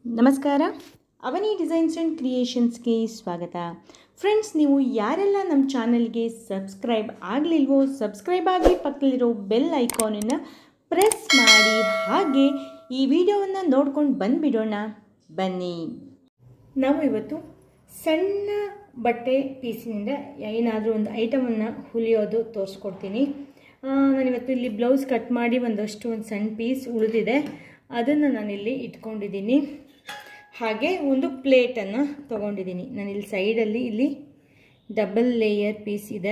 ನಮಸ್ಕಾರ ಅವನಿ designs and ಕ್ರಿಯೇಷನ್ಸ್ಗೆ ಸ್ವಾಗತ friends ನೀವು ಯಾರೆಲ್ಲ ನಮ್ಮ ಚಾನಲ್ಗೆ ಸಬ್ಸ್ಕ್ರೈಬ್ ಆಗಲಿಲ್ವೋ ಸಬ್ಸ್ಕ್ರೈಬ್ ಆಗಿ ಪಕ್ಕದಲ್ಲಿರೋ ಬೆಲ್ ಐಕಾನನ್ನು ಪ್ರೆಸ್ ಮಾಡಿ ಹಾಗೆ ಈ ವಿಡಿಯೋವನ್ನು ನೋಡ್ಕೊಂಡು ಬಂದುಬಿಡೋಣ ಬನ್ನಿ ನಾವು ಇವತ್ತು ಸಣ್ಣ ಬಟ್ಟೆ ಪೀಸಿನಿಂದ ಏನಾದರೂ ಒಂದು ಐಟಮನ್ನು ಹುಲಿಯೋದು ತೋರಿಸ್ಕೊಡ್ತೀನಿ ನಾನಿವತ್ತು ಇಲ್ಲಿ ಬ್ಲೌಸ್ ಕಟ್ ಮಾಡಿ ಒಂದಷ್ಟು ಒಂದು ಸಣ್ಣ ಪೀಸ್ ಉಳಿದಿದೆ ಅದನ್ನು ನಾನಿಲ್ಲಿ ಇಟ್ಕೊಂಡಿದ್ದೀನಿ ಹಾಗೆ ಒಂದು ಪ್ಲೇಟನ್ನು ತೊಗೊಂಡಿದ್ದೀನಿ ನಾನಿಲ್ಲಿ ಸೈಡಲ್ಲಿ ಇಲ್ಲಿ ಡಬಲ್ ಲೇಯರ್ ಪೀಸ್ ಇದೆ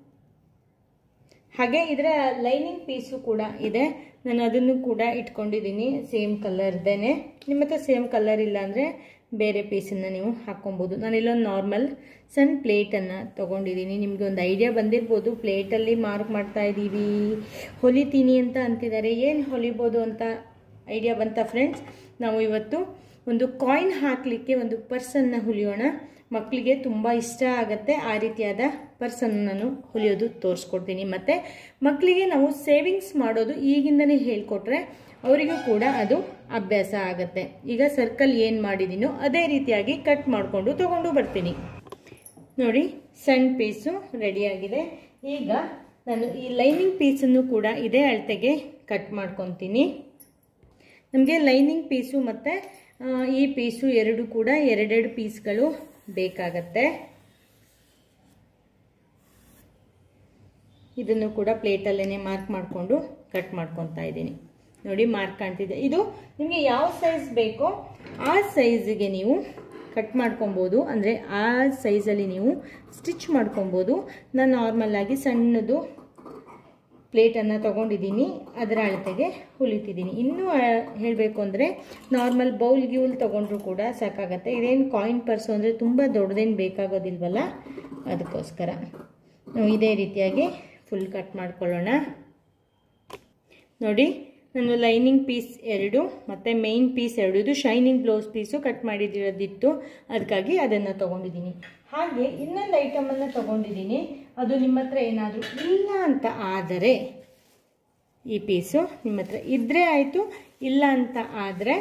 ಹಾಗೆ ಇದರ ಲೈನಿಂಗ್ ಪೀಸು ಕೂಡ ಇದೆ ನಾನು ಅದನ್ನು ಕೂಡ ಇಟ್ಕೊಂಡಿದ್ದೀನಿ ಸೇಮ್ ಕಲರ್ದೇನೆ ನಿಮ್ಮ ಹತ್ರ ಸೇಮ್ ಕಲರ್ ಇಲ್ಲ ಅಂದರೆ ಬೇರೆ ಪೀಸನ್ನು ನೀವು ಹಾಕ್ಕೊಬೋದು ನಾನಿಲ್ಲೊಂದು ನಾರ್ಮಲ್ ಸಣ್ಣ ಪ್ಲೇಟನ್ನು ತೊಗೊಂಡಿದ್ದೀನಿ ನಿಮಗೆ ಒಂದು ಐಡಿಯಾ ಬಂದಿರ್ಬೋದು ಪ್ಲೇಟಲ್ಲಿ ಮಾರ್ಕ್ ಮಾಡ್ತಾ ಇದ್ದೀವಿ ಹೊಲಿತೀನಿ ಅಂತ ಅಂತಿದ್ದಾರೆ ಏನು ಹೊಲಿಬೋದು ಅಂತ ಐಡಿಯಾ ಬಂತ ಫ್ರೆಂಡ್ಸ್ ನಾವು ಇವತ್ತು ಒಂದು ಕಾಯಿನ್ ಹಾಕಲಿಕ್ಕೆ ಒಂದು ಪರ್ಸನ್ನ ಹೊಲಿಯೋಣ ಮಕ್ಕಳಿಗೆ ತುಂಬ ಇಷ್ಟ ಆಗುತ್ತೆ ಆ ರೀತಿಯಾದ ಪರ್ಸನ್ ನಾನು ಹೊಲಿಯೋದು ತೋರಿಸ್ಕೊಡ್ತೀನಿ ಮತ್ತು ಮಕ್ಕಳಿಗೆ ನಾವು ಸೇವಿಂಗ್ಸ್ ಮಾಡೋದು ಈಗಿಂದನೇ ಹೇಳಿಕೊಟ್ರೆ ಅವರಿಗೂ ಕೂಡ ಅದು ಅಭ್ಯಾಸ ಆಗುತ್ತೆ ಈಗ ಸರ್ಕಲ್ ಏನು ಮಾಡಿದ್ದೀನೋ ಅದೇ ರೀತಿಯಾಗಿ ಕಟ್ ಮಾಡಿಕೊಂಡು ತೊಗೊಂಡು ಬರ್ತೀನಿ ನೋಡಿ ಸಣ್ಣ ಪೀಸು ರೆಡಿಯಾಗಿದೆ ಈಗ ನಾನು ಈ ಲೈನಿಂಗ್ ಪೀಸನ್ನು ಕೂಡ ಇದೇ ಅಳತೆಗೆ ಕಟ್ ಮಾಡ್ಕೊತೀನಿ ನಮಗೆ ಲೈನಿಂಗ್ ಪೀಸು ಮತ್ತು ಈ ಪೀಸು ಎರಡು ಕೂಡ ಎರಡೆರಡು ಪೀಸ್ಗಳು ಬೇಕಾಗತ್ತೆ ಇದನ್ನು ಕೂಡ ಪ್ಲೇಟಲ್ಲೇ ಮಾರ್ಕ್ ಮಾಡಿಕೊಂಡು ಕಟ್ ಮಾಡ್ಕೊತಾ ಇದ್ದೀನಿ ನೋಡಿ ಮಾರ್ಕ್ ಕಾಣ್ತಿದೆ ಇದು ನಿಮಗೆ ಯಾವ ಸೈಜ್ ಬೇಕೋ ಆ ಸೈಜಿಗೆ ನೀವು ಕಟ್ ಮಾಡ್ಕೊಬೋದು ಅಂದರೆ ಆ ಸೈಜಲ್ಲಿ ನೀವು ಸ್ಟಿಚ್ ಮಾಡ್ಕೊಬೋದು ನಾನು ನಾರ್ಮಲ್ಲಾಗಿ ಸಣ್ಣದು ಪ್ಲೇಟನ್ನು ತೊಗೊಂಡಿದ್ದೀನಿ ಅದರ ಅಳತೆಗೆ ಹುಲಿತಿದ್ದೀನಿ ಇನ್ನೂ ಹೇಳಬೇಕು ಅಂದರೆ ನಾರ್ಮಲ್ ಬೌಲ್ ಗ್ಯೂಲ್ ತೊಗೊಂಡ್ರು ಕೂಡ ಸಾಕಾಗತ್ತೆ ಇದೇನು ಕಾಯಿನ್ ಪರ್ಸು ಅಂದರೆ ತುಂಬ ದೊಡ್ಡದೇನು ಬೇಕಾಗೋದಿಲ್ವಲ್ಲ ಅದಕ್ಕೋಸ್ಕರ ನಾವು ಇದೇ ರೀತಿಯಾಗಿ ಫುಲ್ ಕಟ್ ಮಾಡ್ಕೊಳ್ಳೋಣ ನೋಡಿ ನಾನು ಲೈನಿಂಗ್ ಪೀಸ್ ಎರಡು ಮತ್ತು ಮೇಯ್ನ್ ಪೀಸ್ ಎರಡು ಇದು ಶೈನಿಂಗ್ ಬ್ಲೌಸ್ ಪೀಸು ಕಟ್ ಮಾಡಿದಿರೋದಿತ್ತು ಅದಕ್ಕಾಗಿ ಅದನ್ನು ತೊಗೊಂಡಿದ್ದೀನಿ ಹಾಗೆ ಇನ್ನೊಂದು ಐಟಮನ್ನು ತೊಗೊಂಡಿದ್ದೀನಿ ಅದು ನಿಮ್ಮ ಹತ್ರ ಏನಾದರೂ ಇಲ್ಲ ಅಂತ ಆದರೆ ಈ ಪೀಸು ನಿಮ್ಮ ಹತ್ರ ಇದ್ದರೆ ಆಯಿತು ಇಲ್ಲ ಅಂತ ಆದರೆ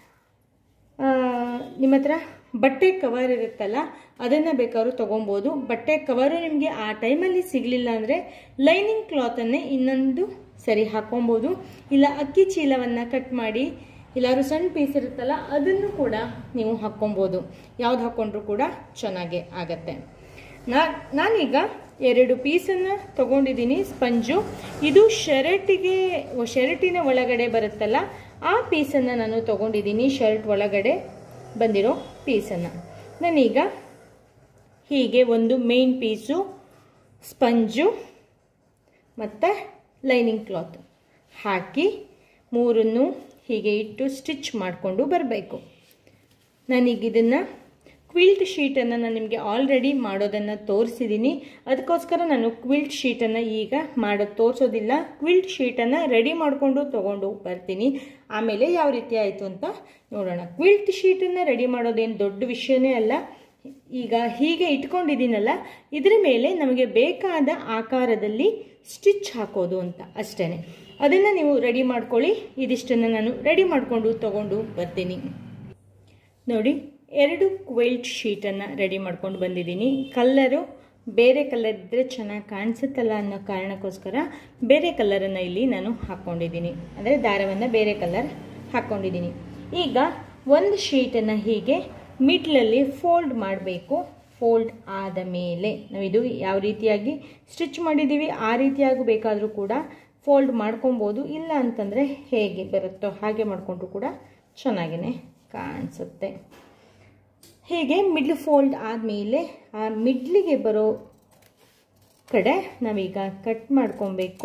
ನಿಮ್ಮ ಹತ್ರ ಬಟ್ಟೆ ಕವರ್ ಇರುತ್ತಲ್ಲ ಅದನ್ನು ಬೇಕಾದ್ರೂ ತೊಗೊಬೋದು ಬಟ್ಟೆ ಕವರು ನಿಮಗೆ ಆ ಟೈಮಲ್ಲಿ ಸಿಗಲಿಲ್ಲ ಅಂದರೆ ಲೈನಿಂಗ್ ಕ್ಲಾತನ್ನೇ ಇನ್ನೊಂದು ಸರಿ ಹಾಕೊಬೋದು ಇಲ್ಲ ಅಕ್ಕಿ ಚೀಲವನ್ನು ಕಟ್ ಮಾಡಿ ಎಲ್ಲಾರು ಸಣ್ಣ ಪೀಸ್ ಇರುತ್ತಲ್ಲ ಅದನ್ನು ಕೂಡ ನೀವು ಹಾಕ್ಕೊಬೋದು ಯಾವ್ದು ಹಾಕ್ಕೊಂಡ್ರೂ ಕೂಡ ಚೆನ್ನಾಗೇ ಆಗತ್ತೆ ನಾ ನಾನೀಗ ಎರಡು ಪೀಸನ್ನು ತೊಗೊಂಡಿದ್ದೀನಿ ಸ್ಪಂಜು ಇದು ಶರ್ಟಿಗೆ ಶರ್ಟಿನ ಒಳಗಡೆ ಬರುತ್ತಲ್ಲ ಆ ಪೀಸನ್ನು ನಾನು ತೊಗೊಂಡಿದ್ದೀನಿ ಶರ್ಟ್ ಒಳಗಡೆ ಬಂದಿರೋ ಪೀಸನ್ನು ನಾನೀಗ ಹೀಗೆ ಒಂದು ಮೇನ್ ಪೀಸು ಸ್ಪಂಜು ಮತ್ತು ಲೈನಿಂಗ್ ಕ್ಲಾತ್ ಹಾಕಿ ಮೂರನ್ನು ಹೀಗೆ ಇಟ್ಟು ಸ್ಟಿಚ್ ಮಾಡಿಕೊಂಡು ಬರಬೇಕು ನಾನೀಗ ಇದನ್ನು ಕ್ವಿಲ್ಟ್ ಶೀಟನ್ನು ನಾನು ನಿಮಗೆ ಆಲ್ರೆಡಿ ಮಾಡೋದನ್ನು ತೋರಿಸಿದ್ದೀನಿ ಅದಕ್ಕೋಸ್ಕರ ನಾನು ಕ್ವಿಲ್ಟ್ ಶೀಟನ್ನು ಈಗ ಮಾಡೋದು ತೋರಿಸೋದಿಲ್ಲ ಕ್ವಿಲ್ಟ್ ಶೀಟನ್ನು ರೆಡಿ ಮಾಡಿಕೊಂಡು ತೊಗೊಂಡು ಬರ್ತೀನಿ ಆಮೇಲೆ ಯಾವ ರೀತಿ ಆಯಿತು ಅಂತ ನೋಡೋಣ ಕ್ವಿಲ್ಟ್ ಶೀಟನ್ನು ರೆಡಿ ಮಾಡೋದೇನು ದೊಡ್ಡ ವಿಷಯನೇ ಅಲ್ಲ ಈಗ ಹೀಗೆ ಇಟ್ಕೊಂಡಿದ್ದೀನಲ್ಲ ಇದರ ಮೇಲೆ ನಮಗೆ ಬೇಕಾದ ಆಕಾರದಲ್ಲಿ ಸ್ಟಿಚ್ ಹಾಕೋದು ಅಂತ ಅಷ್ಟೇ ಅದನ್ನು ನೀವು ರೆಡಿ ಮಾಡ್ಕೊಳ್ಳಿ ಇದಿಷ್ಟನ್ನು ನಾನು ರೆಡಿ ಮಾಡಿಕೊಂಡು ತೊಗೊಂಡು ಬರ್ತೀನಿ ನೋಡಿ ಎರಡು ಕ್ವಿಲ್ಟ್ ಶೀಟನ್ನು ರೆಡಿ ಮಾಡ್ಕೊಂಡು ಬಂದಿದ್ದೀನಿ ಕಲ್ಲರು ಬೇರೆ ಕಲರ್ ಇದ್ದರೆ ಚೆನ್ನಾಗಿ ಕಾಣಿಸುತ್ತಲ್ಲ ಅನ್ನೋ ಕಾರಣಕ್ಕೋಸ್ಕರ ಬೇರೆ ಕಲರನ್ನು ಇಲ್ಲಿ ನಾನು ಹಾಕ್ಕೊಂಡಿದ್ದೀನಿ ಅಂದರೆ ದಾರವನ್ನು ಬೇರೆ ಕಲರ್ ಹಾಕ್ಕೊಂಡಿದ್ದೀನಿ ಈಗ ಒಂದು ಶೀಟನ್ನು ಹೀಗೆ ಮಿಡ್ಲಲ್ಲಿ ಫೋಲ್ಡ್ ಮಾಡಬೇಕು ಫೋಲ್ಡ್ ಆದ ಮೇಲೆ ನಾವಿದು ಯಾವ ರೀತಿಯಾಗಿ ಸ್ಟಿಚ್ ಮಾಡಿದ್ದೀವಿ ಆ ರೀತಿಯಾಗಿ ಬೇಕಾದರೂ ಕೂಡ ಫೋಲ್ಡ್ ಮಾಡ್ಕೊಬೋದು ಇಲ್ಲ ಅಂತಂದರೆ ಹೇಗೆ ಬರುತ್ತೋ ಹಾಗೆ ಮಾಡಿಕೊಂಡ್ರು ಕೂಡ ಚೆನ್ನಾಗೇ ಕಾಣಿಸುತ್ತೆ ಹೀಗೆ ಮಿಡ್ಲ್ ಫೋಲ್ಡ್ ಆದಮೇಲೆ ಆ ಮಿಡ್ಲಿಗೆ ಬರೋ ಕಡೆ ನಾವೀಗ ಕಟ್ ಮಾಡ್ಕೊಬೇಕು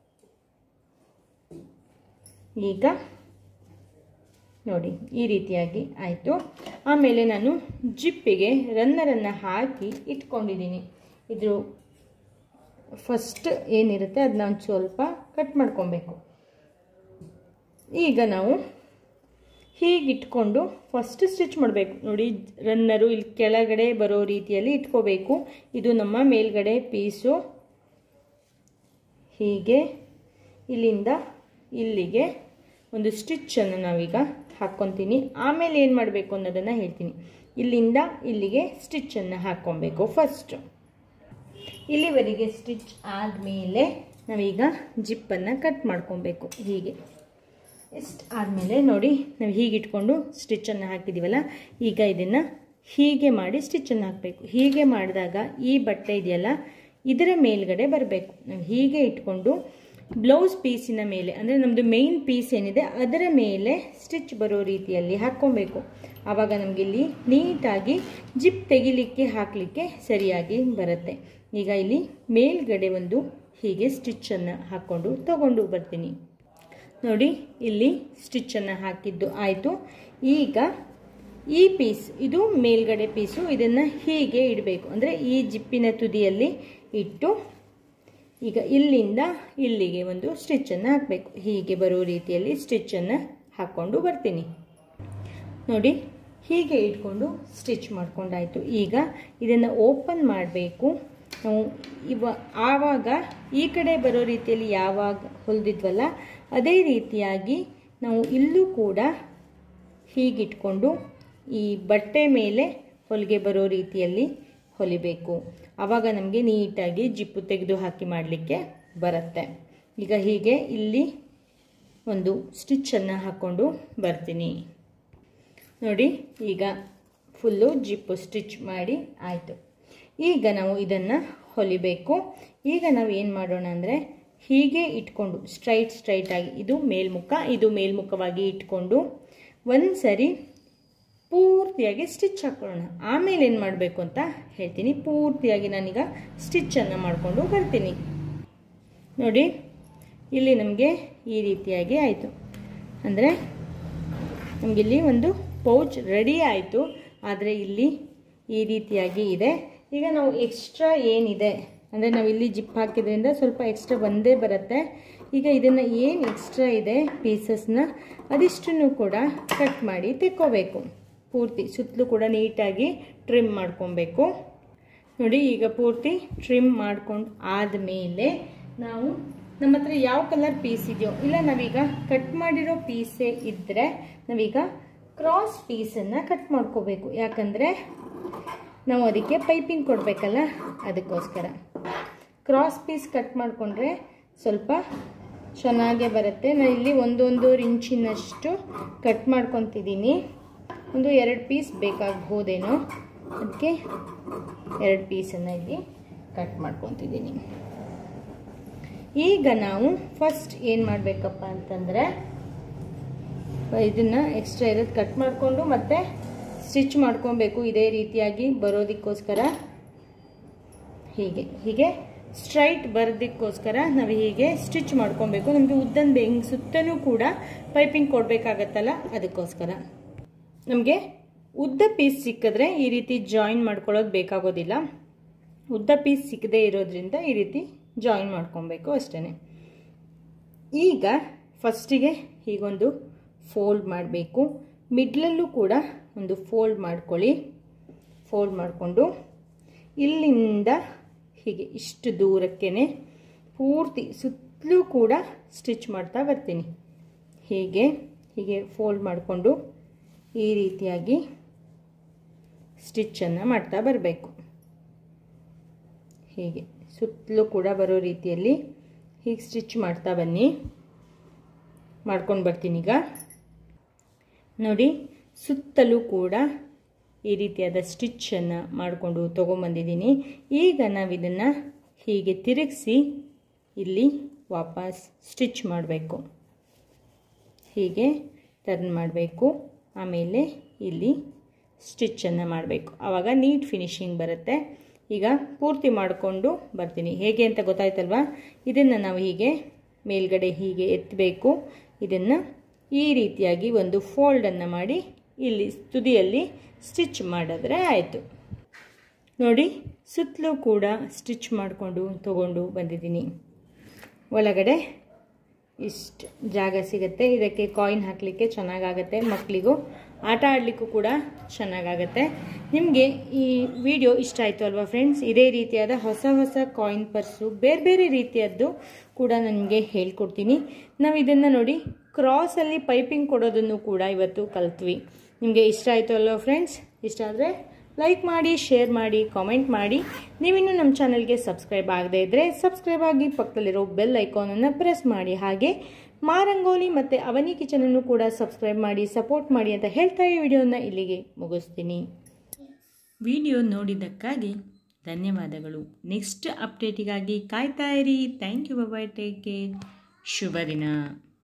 ಈಗ ನೋಡಿ ಈ ರೀತಿಯಾಗಿ ಆಯಿತು ಆಮೇಲೆ ನಾನು ಜಿಪ್ಪಿಗೆ ರನ್ನರನ್ನು ಹಾಕಿ ಇಟ್ಕೊಂಡಿದ್ದೀನಿ ಇದು ಫಸ್ಟ್ ಏನಿರುತ್ತೆ ಅದನ್ನ ಒಂದು ಸ್ವಲ್ಪ ಕಟ್ ಮಾಡ್ಕೊಬೇಕು ಈಗ ನಾವು ಹೀಗೆ ಇಟ್ಕೊಂಡು ಫಸ್ಟ್ ಸ್ಟಿಚ್ ಮಾಡಬೇಕು ನೋಡಿ ರನ್ನರು ಇಲ್ಲಿ ಕೆಳಗಡೆ ಬರೋ ರೀತಿಯಲ್ಲಿ ಇಟ್ಕೋಬೇಕು ಇದು ನಮ್ಮ ಮೇಲ್ಗಡೆ ಪೀಸು ಹೀಗೆ ಇಲ್ಲಿಂದ ಇಲ್ಲಿಗೆ ಒಂದು ಸ್ಟಿಚ್ಚನ್ನು ನಾವೀಗ ಹಾಕ್ಕೊತೀನಿ ಆಮೇಲೆ ಏನು ಮಾಡಬೇಕು ಅನ್ನೋದನ್ನು ಹೇಳ್ತೀನಿ ಇಲ್ಲಿಂದ ಇಲ್ಲಿಗೆ ಸ್ಟಿಚ್ಚನ್ನು ಹಾಕ್ಕೊಬೇಕು ಫಸ್ಟು ಇಲ್ಲಿವರೆಗೆ ಸ್ಟಿಚ್ ಆದಮೇಲೆ ನಾವೀಗ ಜಿಪ್ಪನ್ನು ಕಟ್ ಮಾಡ್ಕೊಬೇಕು ಹೀಗೆ ಇಷ್ಟು ಆದಮೇಲೆ ನೋಡಿ ನಾವು ಹೀಗೆ ಇಟ್ಕೊಂಡು ಸ್ಟಿಚ್ಚನ್ನು ಹಾಕಿದ್ದೀವಲ್ಲ ಈಗ ಇದನ್ನು ಹೀಗೆ ಮಾಡಿ ಸ್ಟಿಚ್ಚನ್ನು ಹಾಕಬೇಕು ಹೀಗೆ ಮಾಡಿದಾಗ ಈ ಬಟ್ಟೆ ಇದೆಯಲ್ಲ ಇದರ ಮೇಲ್ಗಡೆ ಬರಬೇಕು ನಾವು ಹೀಗೆ ಇಟ್ಕೊಂಡು ಬ್ಲೌಸ್ ಪೀಸಿನ ಮೇಲೆ ಅಂದರೆ ನಮ್ಮದು ಮೇಯ್ನ್ ಪೀಸ್ ಏನಿದೆ ಅದರ ಮೇಲೆ ಸ್ಟಿಚ್ ಬರೋ ರೀತಿಯಲ್ಲಿ ಹಾಕ್ಕೊಬೇಕು ಆವಾಗ ನಮಗಿಲ್ಲಿ ನೀಟಾಗಿ ಜಿಪ್ ತೆಗಿಲಿಕ್ಕೆ ಹಾಕಲಿಕ್ಕೆ ಸರಿಯಾಗಿ ಬರುತ್ತೆ ಈಗ ಇಲ್ಲಿ ಮೇಲ್ಗಡೆ ಒಂದು ಹೀಗೆ ಸ್ಟಿಚ್ಚನ್ನು ಹಾಕ್ಕೊಂಡು ತಗೊಂಡು ಬರ್ತೀನಿ ನೋಡಿ ಇಲ್ಲಿ ಸ್ಟಿಚ್ಚನ್ನು ಹಾಕಿದ್ದು ಆಯಿತು ಈಗ ಈ ಪೀಸ್ ಇದು ಮೇಲ್ಗಡೆ ಪೀಸು ಇದನ್ನು ಹೀಗೆ ಇಡಬೇಕು ಅಂದರೆ ಈ ಜಿಪ್ಪಿನ ತುದಿಯಲ್ಲಿ ಇಟ್ಟು ಈಗ ಇಲ್ಲಿಂದ ಇಲ್ಲಿಗೆ ಒಂದು ಸ್ಟಿಚ್ಚನ್ನು ಹಾಕಬೇಕು ಹೀಗೆ ಬರೋ ರೀತಿಯಲ್ಲಿ ಸ್ಟಿಚ್ಚನ್ನು ಹಾಕ್ಕೊಂಡು ಬರ್ತೀನಿ ನೋಡಿ ಹೀಗೆ ಇಟ್ಕೊಂಡು ಸ್ಟಿಚ್ ಮಾಡ್ಕೊಂಡಾಯಿತು ಈಗ ಇದನ್ನು ಓಪನ್ ಮಾಡಬೇಕು ನಾವು ಇವ ಆವಾಗ ಈ ಕಡೆ ಬರೋ ರೀತಿಯಲ್ಲಿ ಯಾವಾಗ ಹೊಲಿದಿದ್ವಲ್ಲ ಅದೇ ರೀತಿಯಾಗಿ ನಾವು ಇಲ್ಲೂ ಕೂಡ ಹೀಗಿಟ್ಕೊಂಡು ಈ ಬಟ್ಟೆ ಮೇಲೆ ಹೊಲಿಗೆ ಬರೋ ರೀತಿಯಲ್ಲಿ ಹೊಲಿಬೇಕು ಆವಾಗ ನಮಗೆ ನೀಟಾಗಿ ಜಿಪ್ಪು ತೆಗೆದು ಹಾಕಿ ಮಾಡಲಿಕ್ಕೆ ಬರುತ್ತೆ ಈಗ ಹೀಗೆ ಇಲ್ಲಿ ಒಂದು ಸ್ಟಿಚ್ಚನ್ನು ಹಾಕ್ಕೊಂಡು ಬರ್ತೀನಿ ನೋಡಿ ಈಗ ಫುಲ್ಲು ಜಿಪ್ಪು ಸ್ಟಿಚ್ ಮಾಡಿ ಆಯಿತು ಈಗ ನಾವು ಇದನ್ನು ಹೊಲಿಬೇಕು ಈಗ ನಾವು ಏನು ಮಾಡೋಣ ಅಂದರೆ ಹೀಗೆ ಇಟ್ಕೊಂಡು ಸ್ಟ್ರೈಟ್ ಸ್ಟ್ರೈಟಾಗಿ ಇದು ಮೇಲ್ಮುಖ ಇದು ಮೇಲ್ಮುಖವಾಗಿ ಇಟ್ಕೊಂಡು ಒಂದು ಸರಿ ಪೂರ್ತಿಯಾಗಿ ಸ್ಟಿಚ್ ಹಾಕೊಳ್ಳೋಣ ಆಮೇಲೆ ಏನು ಮಾಡಬೇಕು ಅಂತ ಹೇಳ್ತೀನಿ ಪೂರ್ತಿಯಾಗಿ ನಾನೀಗ ಸ್ಟಿಚ್ಚನ್ನು ಮಾಡಿಕೊಂಡು ಬರ್ತೀನಿ ನೋಡಿ ಇಲ್ಲಿ ನಮಗೆ ಈ ರೀತಿಯಾಗಿ ಆಯಿತು ಅಂದರೆ ನಮಗಿಲ್ಲಿ ಒಂದು ಪೌಚ್ ರೆಡಿ ಆಯಿತು ಆದರೆ ಇಲ್ಲಿ ಈ ರೀತಿಯಾಗಿ ಇದೆ ಈಗ ನಾವು ಎಕ್ಸ್ಟ್ರಾ ಏನಿದೆ ಅಂದರೆ ನಾವು ಇಲ್ಲಿ ಜಿಪ್ ಹಾಕಿದ್ರಿಂದ ಸ್ವಲ್ಪ ಎಕ್ಸ್ಟ್ರಾ ಬಂದೇ ಬರುತ್ತೆ ಈಗ ಇದನ್ನು ಏನು ಎಕ್ಸ್ಟ್ರಾ ಇದೆ ಪೀಸಸ್ನ ಅದಿಷ್ಟನ್ನು ಕೂಡ ಕಟ್ ಮಾಡಿ ತೆಕ್ಕೋಬೇಕು ಪೂರ್ತಿ ಸುತ್ತಲೂ ಕೂಡ ನೀಟಾಗಿ ಟ್ರಿಮ್ ಮಾಡ್ಕೊಬೇಕು ನೋಡಿ ಈಗ ಪೂರ್ತಿ ಟ್ರಿಮ್ ಮಾಡ್ಕೊಂಡು ಆದಮೇಲೆ ನಾವು ನಮ್ಮ ಹತ್ರ ಯಾವ ಕಲರ್ ಪೀಸ್ ಇದೆಯೋ ಇಲ್ಲ ನಾವೀಗ ಕಟ್ ಮಾಡಿರೋ ಪೀಸೇ ಇದ್ದರೆ ನಾವೀಗ ಕ್ರಾಸ್ ಪೀಸನ್ನು ಕಟ್ ಮಾಡ್ಕೋಬೇಕು ಯಾಕಂದರೆ ನಾವು ಅದಕ್ಕೆ ಪೈಪಿಂಗ್ ಕೊಡಬೇಕಲ್ಲ ಅದಕ್ಕೋಸ್ಕರ ಕ್ರಾಸ್ ಪೀಸ್ ಕಟ್ ಮಾಡಿಕೊಂಡ್ರೆ ಸ್ವಲ್ಪ ಚೆನ್ನಾಗೇ ಬರುತ್ತೆ ನಾನು ಇಲ್ಲಿ ಒಂದೊಂದು ಇಂಚಿನಷ್ಟು ಕಟ್ ಮಾಡ್ಕೊತಿದ್ದೀನಿ ಒಂದು ಎರಡು ಪೀಸ್ ಬೇಕಾಗ್ಬೋದೇನೋ ಅದಕ್ಕೆ ಎರಡು ಪೀಸನ್ನು ಇಲ್ಲಿ ಕಟ್ ಮಾಡ್ಕೊತಿದ್ದೀನಿ ಈಗ ನಾವು ಫಸ್ಟ್ ಏನು ಮಾಡಬೇಕಪ್ಪ ಅಂತಂದರೆ ಇದನ್ನು ಎಕ್ಸ್ಟ್ರಾ ಇರೋದು ಕಟ್ ಮಾಡಿಕೊಂಡು ಮತ್ತೆ ಸ್ಟಿಚ್ ಮಾಡ್ಕೊಬೇಕು ಇದೇ ರೀತಿಯಾಗಿ ಬರೋದಕ್ಕೋಸ್ಕರ ಹೀಗೆ ಹೀಗೆ ಸ್ಟ್ರೈಟ್ ಬರೋದಕ್ಕೋಸ್ಕರ ನಾವು ಹೀಗೆ ಸ್ಟಿಚ್ ಮಾಡ್ಕೊಬೇಕು ನಮಗೆ ಉದ್ದನ್ ಬೆಂಗ್ ಸುತ್ತಲೂ ಕೂಡ ಪೈಪಿಂಗ್ ಕೊಡಬೇಕಾಗತ್ತಲ್ಲ ಅದಕ್ಕೋಸ್ಕರ ನಮಗೆ ಉದ್ದ ಪೀಸ್ ಸಿಕ್ಕಿದ್ರೆ ಈ ರೀತಿ ಜಾಯಿನ್ ಮಾಡ್ಕೊಳ್ಳೋದು ಬೇಕಾಗೋದಿಲ್ಲ ಉದ್ದ ಪೀಸ್ ಸಿಕ್ಕದೇ ಇರೋದ್ರಿಂದ ಈ ರೀತಿ ಜಾಯಿನ್ ಮಾಡ್ಕೊಬೇಕು ಅಷ್ಟೇ ಈಗ ಫಸ್ಟಿಗೆ ಹೀಗೊಂದು ಫೋಲ್ಡ್ ಮಾಡಬೇಕು ಮಿಡ್ಲಲ್ಲೂ ಕೂಡ ಒಂದು ಫೋಲ್ಡ್ ಮಾಡ್ಕೊಳ್ಳಿ ಫೋಲ್ಡ್ ಮಾಡಿಕೊಂಡು ಇಲ್ಲಿಂದ ಹೀಗೆ ಇಷ್ಟು ದೂರಕ್ಕೇ ಪೂರ್ತಿ ಸುತ್ತಲೂ ಕೂಡ ಸ್ಟಿಚ್ ಮಾಡ್ತಾ ಬರ್ತೀನಿ ಹೀಗೆ ಹೀಗೆ ಫೋಲ್ಡ್ ಮಾಡಿಕೊಂಡು ಈ ರೀತಿಯಾಗಿ ಸ್ಟಿಚ್ಚನ್ನು ಮಾಡ್ತಾ ಬರಬೇಕು ಹೀಗೆ ಸುತ್ತಲೂ ಕೂಡ ಬರೋ ರೀತಿಯಲ್ಲಿ ಹೀಗೆ ಸ್ಟಿಚ್ ಮಾಡ್ತಾ ಬನ್ನಿ ಮಾಡ್ಕೊಂಡು ಬರ್ತೀನಿ ಈಗ ನೋಡಿ ಸುತ್ತಲೂ ಕೂಡ ಈ ರೀತಿಯಾದ ಸ್ಟಿಚ್ಚನ್ನು ಮಾಡಿಕೊಂಡು ತೊಗೊಂಬಂದಿದ್ದೀನಿ ಈಗ ನಾವು ಇದನ್ನು ಹೀಗೆ ತಿರುಗಿಸಿ ಇಲ್ಲಿ ವಾಪಸ್ ಸ್ಟಿಚ್ ಮಾಡಬೇಕು ಹೀಗೆ ಟರ್ನ್ ಮಾಡಬೇಕು ಆಮೇಲೆ ಇಲ್ಲಿ ಸ್ಟಿಚ್ಚನ್ನು ಮಾಡಬೇಕು ಆವಾಗ ನೀಟ್ ಫಿನಿಶಿಂಗ್ ಬರುತ್ತೆ ಈಗ ಪೂರ್ತಿ ಮಾಡಿಕೊಂಡು ಬರ್ತೀನಿ ಹೇಗೆ ಅಂತ ಗೊತ್ತಾಯ್ತಲ್ವಾ ಇದನ್ನು ನಾವು ಹೀಗೆ ಮೇಲ್ಗಡೆ ಹೀಗೆ ಎತ್ತಬೇಕು ಇದನ್ನು ಈ ರೀತಿಯಾಗಿ ಒಂದು ಫೋಲ್ಡನ್ನು ಮಾಡಿ ಇಲ್ಲಿ ತುದಿಯಲ್ಲಿ ಸ್ಟಿಚ್ ಮಾಡಿದ್ರೆ ಆಯಿತು ನೋಡಿ ಸುತ್ತಲೂ ಕೂಡ ಸ್ಟಿಚ್ ಮಾಡಿಕೊಂಡು ತಗೊಂಡು ಬಂದಿದ್ದೀನಿ ಒಳಗಡೆ ಇಷ್ಟು ಜಾಗ ಸಿಗುತ್ತೆ ಇದಕ್ಕೆ ಕಾಯಿನ್ ಹಾಕಲಿಕ್ಕೆ ಚೆನ್ನಾಗಾಗತ್ತೆ ಮಕ್ಕಳಿಗೂ ಆಟ ಆಡಲಿಕ್ಕೂ ಕೂಡ ಚೆನ್ನಾಗಾಗತ್ತೆ ನಿಮಗೆ ಈ ವಿಡಿಯೋ ಇಷ್ಟ ಆಯಿತು ಅಲ್ವಾ ಫ್ರೆಂಡ್ಸ್ ಇದೇ ರೀತಿಯಾದ ಹೊಸ ಹೊಸ ಕಾಯಿನ್ ಪರ್ಸು ಬೇರೆ ಬೇರೆ ರೀತಿಯದ್ದು ಕೂಡ ನನಗೆ ಹೇಳ್ಕೊಡ್ತೀನಿ ನಾವು ಇದನ್ನು ನೋಡಿ ಕ್ರಾಸಲ್ಲಿ ಪೈಪಿಂಗ್ ಕೊಡೋದನ್ನು ಕೂಡ ಇವತ್ತು ಕಲ್ತ್ವಿ ನಿಮಗೆ ಇಷ್ಟ ಆಯಿತು ಅಲ್ವಾ ಫ್ರೆಂಡ್ಸ್ ಇಷ್ಟ ಆದರೆ ಲೈಕ್ ಮಾಡಿ ಶೇರ್ ಮಾಡಿ ಕಾಮೆಂಟ್ ಮಾಡಿ ನೀವಿನ್ನೂ ನಮ್ಮ ಚಾನಲ್ಗೆ ಸಬ್ಸ್ಕ್ರೈಬ್ ಆಗದೇ ಇದ್ದರೆ ಸಬ್ಸ್ಕ್ರೈಬ್ ಆಗಿ ಪಕ್ಕದಲ್ಲಿರೋ ಬೆಲ್ ಐಕಾನನ್ನು ಪ್ರೆಸ್ ಮಾಡಿ ಹಾಗೆ ಮಾರಂಗೋಲಿ ಮತ್ತು ಅವನಿ ಕಿಚನನ್ನು ಕೂಡ ಸಬ್ಸ್ಕ್ರೈಬ್ ಮಾಡಿ ಸಪೋರ್ಟ್ ಮಾಡಿ ಅಂತ ಹೇಳ್ತಾ ಈ ವಿಡಿಯೋನ ಇಲ್ಲಿಗೆ ಮುಗಿಸ್ತೀನಿ ವಿಡಿಯೋ ನೋಡಿದ್ದಕ್ಕಾಗಿ ಧನ್ಯವಾದಗಳು ನೆಕ್ಸ್ಟ್ ಅಪ್ಡೇಟಿಗಾಗಿ ಕಾಯ್ತಾ ಇರಿ thank you bye take care ಶುಭ ದಿನ